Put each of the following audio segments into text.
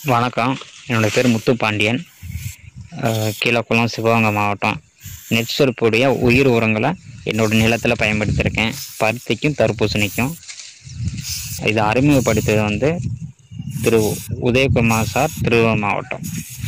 வணக்கம் என்னோடய பேர் முத்துப்பாண்டியன் அஹ், கீழக்குளம் சிவகங்கை மாவட்டம் நெற்சொருப்புடைய உயிர் உரங்களை என்னோட நிலத்தில் பயன்படுத்தியிருக்கேன் பருத்திக்கும் தர்பூசணிக்கும் இதை அறிமுகப்படுத்தியது வந்து திரு உதயகுமார் சார் திருவள்ளூர் மாவட்டம்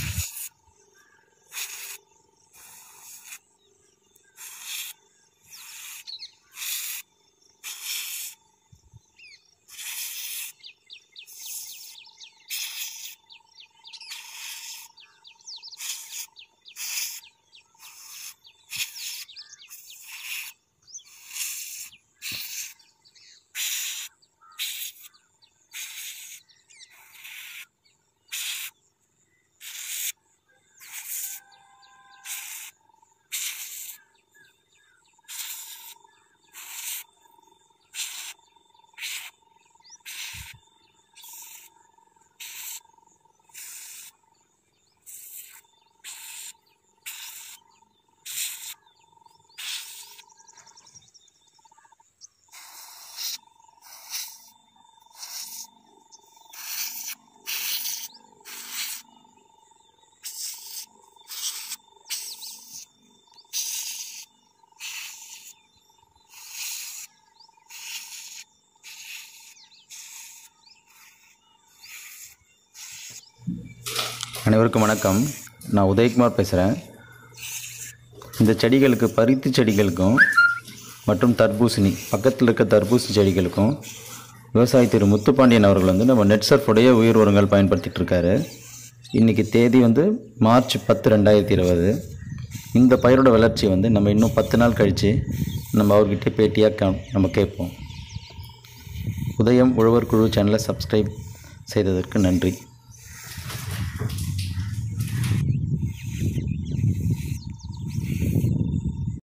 அனைவருக்கும் வணக்கம் நான் உதயகுமார் பேசுகிறேன் இந்த செடிகளுக்கு பருத்தி செடிகளுக்கும் மற்றும் தர்பூசணி பக்கத்தில் இருக்க தர்பூசணி செடிகளுக்கும் விவசாயி திரு முத்துப்பாண்டியன் அவர்கள் வந்து நம்ம நெட்சர்ஃபுடைய உயிர் உரங்கள் பயன்படுத்திட்டு இருக்காரு இன்றைக்கி தேதி வந்து மார்ச் பத்து ரெண்டாயிரத்தி இருபது இந்த பயிரோட வளர்ச்சி வந்து நம்ம இன்னும் பத்து நாள் கழித்து நம்ம அவர்கிட்ட பேட்டியாக க நம்ம கேட்போம் உதயம் உழவர் குழு சேனலை சப்ஸ்கிரைப் செய்ததற்கு நன்றி